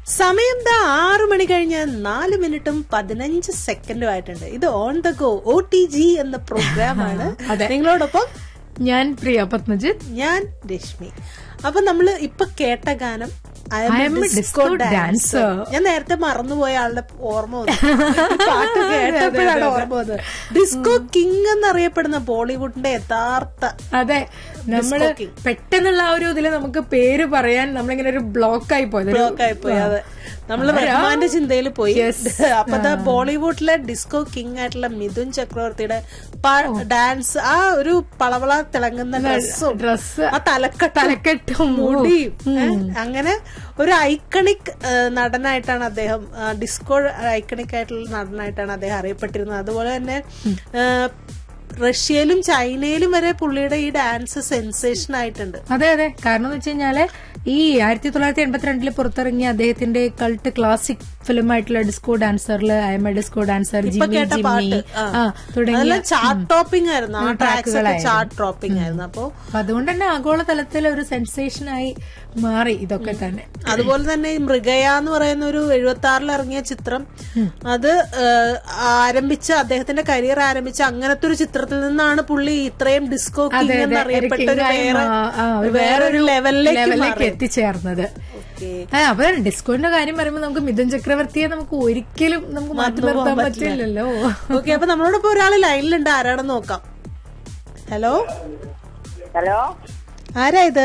സമയം ദാ ആറു മണി കഴിഞ്ഞ് നാല് മിനിറ്റും പതിനഞ്ച് സെക്കൻഡും ആയിട്ടുണ്ട് ഇത് on the go O T G എന്ന പ്രോഗ്രാമാണ് അതെ. നിങ്ങളോടൊപ്പം ഞാൻ പ്രിയ പത്മജിത്ത് ഞാൻ രശ്മി അപ്പൊ നമ്മള് ഇപ്പൊ കേട്ട ഗാനം I am a I am a disco disco dancer. dancer. ഞാൻ നേരത്തെ മറന്നുപോയ ആളുടെ ഓർമ്മ വന്നു ഈ പാട്ട് കേട്ടപ്പോഴാണ് ഓർമ്മ വന്നത് ഡിസ്കോ കിങ് എന്നറിയപ്പെടുന്ന ബോളിവുഡിന്റെ യഥാർത്ഥ അതെ നമ്മള് king. പെട്ടെന്നുള്ള ആ ഒരു ഇതില് നമുക്ക് പേര് പറയാൻ നമ്മളിങ്ങനെ ഒരു ബ്ലോക്ക് ആയി പോയത് ഒരു- ബ്ലോക്ക് ആയി പോയി അതെ നമ്മള് റഹ്മാന്റെ ചിന്തയിൽ പോയി അപ്പൊ ദാ ബോളിവുഡിലെ ഡിസ്കോ കിങ് ആയിട്ടുള്ള മിഥുൻ ചക്രവർത്തിയുടെ ഡാൻസ് ആ ഒരു പളവള തിളങ്ങുന്ന ഡ്രസ്സും ഡ്രസ്സ് ആ തലക്കെട്ടും തലക്കെട്ടും മുടിയും ഏ, അങ്ങനെ ഒരു ഐക്കണിക് നടനായിട്ടാണ് അദ്ദേഹം ആ, ഡിസ്കോ ഐക്കണിക് ആയിട്ടുള്ള നടനായിട്ടാണ് അദ്ദേഹം അറിയപ്പെട്ടിരുന്നത് അതുപോലെ തന്നെ ആ, റഷ്യയിലും ചൈനയിലും വരെ പുള്ളിയുടെ ഈ ഡാൻസ് സെൻസേഷൻ ആയിട്ടുണ്ട് അതെ അതെ കാരണം എന്ന് വെച്ച് കഴിഞ്ഞാല് ഈ ആയിരത്തി തൊള്ളായിരത്തി എൺപത്തിരണ്ടില് പുറത്തിറങ്ങിയ അദ്ദേഹത്തിന്റെ കൾട്ട് ക്ലാസിക് ഫിലിം ആയിട്ടുള്ള ഡിസ്കോ ഡാൻസറിൽ I M A disco dancer ഇപ്പൊ ജിമ്മി കേട്ട ജിമ്മി പാട്ട് ആ തുടങ്ങിയ അതെല്ലാം ചാർട്ട് ടോപ്പിംഗ് ആയിരുന്നു ആ ട്രാക്സ് ഒക്കെ ട്രാക്കുകളായിരുന്നു. ചാർട്ട് ടോപ്പിംഗ് ആയിരുന്നു അപ്പോ അപ്പൊ അതുകൊണ്ട് തന്നെ ആഗോളതലത്തിൽ ഒരു സെൻസേഷനായി മാറി ഇതൊക്കെ തന്നെ അതുപോലെ തന്നെ ഈ മൃഗയ എന്ന് പറയുന്ന ഒരു എഴുപത്തി ആറിൽ ഇറങ്ങിയ ചിത്രം അത് ഏഹ്, ആരംഭിച്ച അദ്ദേഹത്തിന്റെ കരിയർ ആരംഭിച്ച അങ്ങനത്തെ ഒരു ചിത്രത്തിൽ നിന്നാണ് പുള്ളി ഇത്രയും ഡിസ്കോ കിങ് അതെ, എന്നറിയപ്പെട്ട ഒരു കിങ് ആയി വേറെ മാ- ആ, ഒരു വേറൊരു ലെവലിലേക്ക് ലെവലിലേക്ക് മാറി എത്തിച്ചേർന്നത് ഓക്കേ. ആ, അപ്പൊ ഡിസ്കോന്റെ കാര്യം പറയുമ്പോൾ നമുക്ക് മിഥുൻ ചക്രവർത്തിയെ നമുക്ക് ഒരിക്കലും നമുക്ക് മാറ്റി നിർത്താൻ പറ്റില്ലല്ലോ ഓക്കെ അപ്പൊ നമ്മളോടൊപ്പം ഒരാൾ ലൈനിലുണ്ട് ആരാണെന്ന് നോക്കാം ഹലോ ഹലോ ആരാ ഇത്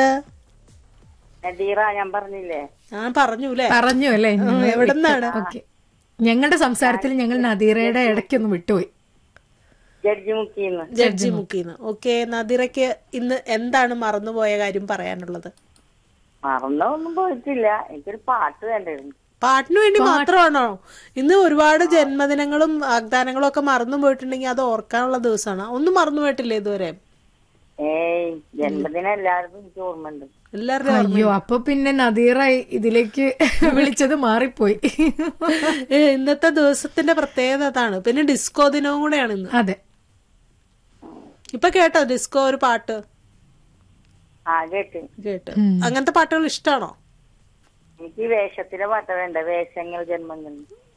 നദീറ ഞാൻ പറഞ്ഞില്ലേ ഞാൻ പറഞ്ഞു അല്ലേ പറഞ്ഞു അല്ലേ എവിടെന്നാണ് ഓക്കെ ഞങ്ങളുടെ സംസാരത്തിൽ ഞങ്ങൾ നദീറയുടെ ഇടയ്ക്കൊന്ന് വിട്ടുപോയി ജഡ്ജി മുക്കിന്ന് ജഡ്ജി മുക്കിന്ന് ഓക്കെ നദിറയ്ക്ക് ഇന്ന് എന്താണ് മറന്നുപോയ കാര്യം പറയാനുള്ളത് മറന്നൊന്നും പോയിട്ടില്ല എനിക്കൊരു പാട്ട് വേണ്ടായിരുന്നു പാട്ടിന് വേണ്ടി മാത്രമാണോ ഇന്ന് ഒരുപാട് ജന്മദിനങ്ങളും വാഗ്ദാനങ്ങളും ഒക്കെ മറന്നു പോയിട്ടുണ്ടെങ്കിൽ അത് ഓർക്കാനുള്ള ദിവസമാണ് ഒന്നും മറന്നു പോയിട്ടില്ലേ ഇതുവരെ ഏയ് ജന്മദിനം എല്ലാവർക്കും എനിക്ക് ഓർമ്മയുണ്ട് എല്ലാവരുടെയും അയ്യോ അപ്പൊ പിന്നെ നദീറ ഇതിലേക്ക് വിളിച്ചത് മാറിപ്പോയി ഏ, ഇന്നത്തെ ദിവസത്തിന്റെ പ്രത്യേകത അതാണ് പിന്നെ ഡിസ്കോ ദിനവും കൂടെയാണ് ഇന്ന് അതെ ഇപ്പൊ കേട്ടോ ഡിസ്കോ ഒരു പാട്ട് ആ കേട്ട് കേട്ട് അങ്ങനത്തെ പാട്ടുകൾ ഇഷ്ടമാണോ എനിക്ക് വേഷത്തിലെ പാട്ട് വേണ്ട വേഷങ്ങൾ ജന്മങ്ങൾ